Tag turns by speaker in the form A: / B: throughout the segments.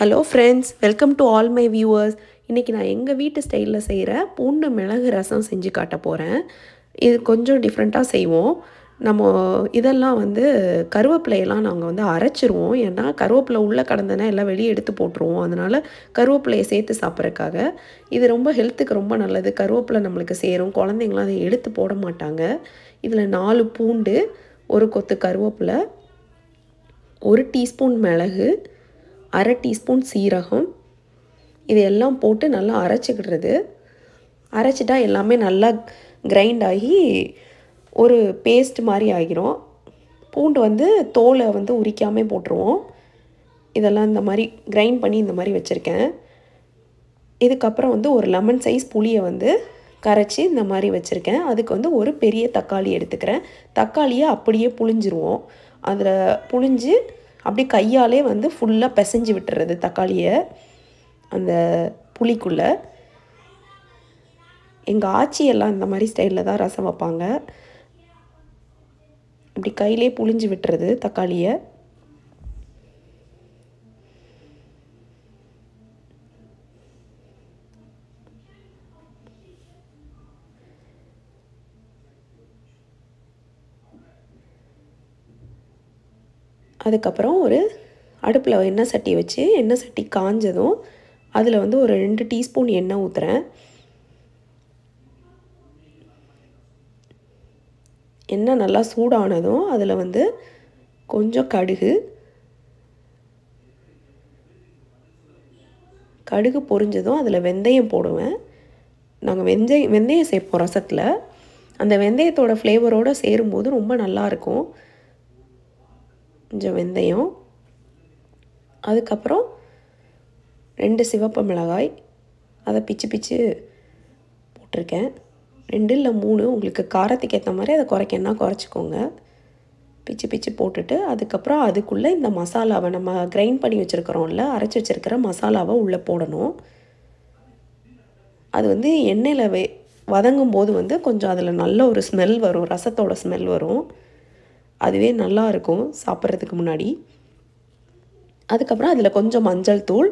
A: hello friends welcome to all my viewers இன்றைக்கி நான் எங்கள் வீட்டு ஸ்டைலில் செய்கிற பூண்டு மிளகு ரசம் செஞ்சு காட்ட போகிறேன் இது கொஞ்சம் டிஃப்ரெண்ட்டாக செய்வோம் நம்ம இதெல்லாம் வந்து கருவேப்பிலையெல்லாம் நாங்கள் வந்து அரைச்சிருவோம் ஏன்னா கருவேப்பிலை உள்ளே கடந்தனா எல்லாம் வெளியே எடுத்து போட்டுருவோம் அதனால் கருவேப்பிலையை சேர்த்து சாப்பிட்றதுக்காக இது ரொம்ப ஹெல்த்துக்கு ரொம்ப நல்லது கருவேப்பிலை நம்மளுக்கு சேரும் குழந்தைங்களாம் அதை எடுத்து போட மாட்டாங்க இதில் நாலு பூண்டு ஒரு கொத்து கருவேப்பிலை ஒரு டீஸ்பூன் மிளகு அரை டீஸ்பூன் சீரகம் இது எல்லாம் போட்டு நல்லா அரைச்சிக்கிடுறது அரைச்சிட்டா எல்லாமே நல்லா கிரைண்ட் ஆகி ஒரு பேஸ்ட் மாதிரி ஆகிரும் பூண்டு வந்து தோலை வந்து உரிக்காமல் போட்டுருவோம் இதெல்லாம் இந்த மாதிரி கிரைண்ட் பண்ணி இந்த மாதிரி வச்சுருக்கேன் இதுக்கப்புறம் வந்து ஒரு லெமன் சைஸ் புளியை வந்து கரைச்சி இந்த மாதிரி வச்சுருக்கேன் அதுக்கு வந்து ஒரு பெரிய தக்காளி எடுத்துக்கிறேன் தக்காளியை அப்படியே புளிஞ்சிருவோம் அதில் புளிஞ்சு அப்படி கையாலே வந்து ஃபுல்லாக பிசைஞ்சு விட்டுறது தக்காளியை அந்த புளிக்குள்ளே எங்கள் ஆச்சியெல்லாம் இந்த மாதிரி ஸ்டைலில் தான் ரசம் வைப்பாங்க இப்படி கையிலே புளிஞ்சு விட்டுறது தக்காளியை அதுக்கப்புறம் ஒரு அடுப்பில் எண்ணெய் சட்டி வச்சு எண்ணெய் சட்டி காஞ்சதும் அதில் வந்து ஒரு ரெண்டு டீஸ்பூன் எண்ணெய் ஊற்றுறேன் எண்ணெய் நல்லா சூடானதும் அதில் வந்து கொஞ்சம் கடுகு கடுகு பொரிஞ்சதும் அதில் வெந்தயம் போடுவேன் நாங்கள் வெந்தயம் வெந்தயம் சேர்ப்போம் ரசத்தில் அந்த வெந்தயத்தோட ஃப்ளேவரோடு சேரும்போது ரொம்ப நல்லாயிருக்கும் கொஞ்சம் வெந்தயம் அதுக்கப்புறம் ரெண்டு சிவப்பு மிளகாய் அதை பிச்சு பிச்சு போட்டிருக்கேன் ரெண்டு இல்லை மூணு உங்களுக்கு காரத்துக்கு ஏற்ற மாதிரி அதை குறைக்கன்னா குறைச்சிக்கோங்க பிச்சு பிச்சு போட்டுட்டு அதுக்கப்புறம் அதுக்குள்ளே இந்த மசாலாவை நம்ம கிரைண்ட் பண்ணி வச்சுருக்கிறோம்ல அரைச்சி வச்சுருக்கிற மசாலாவை உள்ளே போடணும் அது வந்து எண்ணெயில் வே வதங்கும் போது வந்து கொஞ்சம் அதில் நல்ல ஒரு ஸ்மெல் வரும் ரசத்தோட ஸ்மெல் வரும் அதுவே நல்லா இருக்கும் சாப்பிட்றதுக்கு முன்னாடி அதுக்கப்புறம் அதில் கொஞ்சம் மஞ்சள் தூள்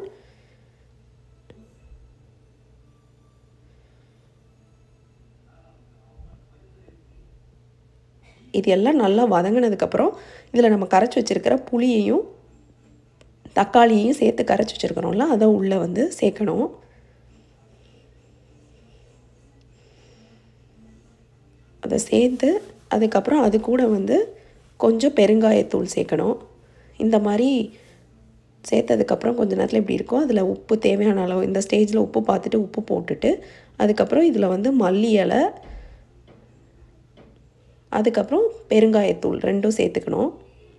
A: இது எல்லாம் நல்லா வதங்கினதுக்கப்புறம் இதில் நம்ம கரைச்சி வச்சுருக்கிற புளியையும் தக்காளியையும் சேர்த்து கரைச்சி வச்சுருக்கிறோம்ல அதை உள்ளே வந்து சேர்க்கணும் அதை சேர்த்து அதுக்கப்புறம் அது கூட வந்து கொஞ்சம் பெருங்காயத்தூள் சேர்க்கணும் இந்த மாதிரி சேர்த்ததுக்கப்புறம் கொஞ்ச நேரத்தில் இப்படி இருக்கும் அதில் உப்பு தேவையான அளவு இந்த ஸ்டேஜில் உப்பு பார்த்துட்டு உப்பு போட்டுட்டு அதுக்கப்புறம் இதில் வந்து மல்லி இலை அதுக்கப்புறம் பெருங்காயத்தூள் ரெண்டும் சேர்த்துக்கணும்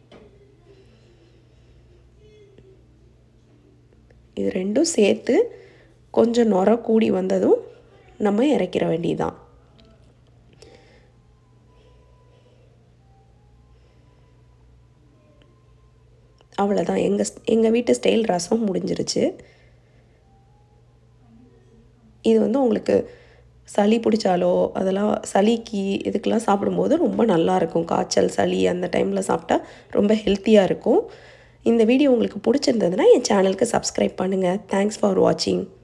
A: இது ரெண்டும் சேர்த்து கொஞ்சம் நுர கூடி வந்ததும் நம்ம இறக்கிற வேண்டியதுதான் அவ்வளோதான் எங்கள் எங்கள் வீட்டு ஸ்டைல் ரசம் முடிஞ்சிருச்சு இது வந்து உங்களுக்கு சளி பிடிச்சாலோ அதெல்லாம் சளிக்கு இதுக்கெலாம் சாப்பிடும்போது ரொம்ப நல்லாயிருக்கும் காய்ச்சல் சளி அந்த டைமில் சாப்பிட்டா ரொம்ப ஹெல்த்தியாக இருக்கும் இந்த வீடியோ உங்களுக்கு பிடிச்சிருந்ததுன்னா என் சேனலுக்கு சப்ஸ்கிரைப் பண்ணுங்கள் தேங்க்ஸ் ஃபார் வாட்சிங்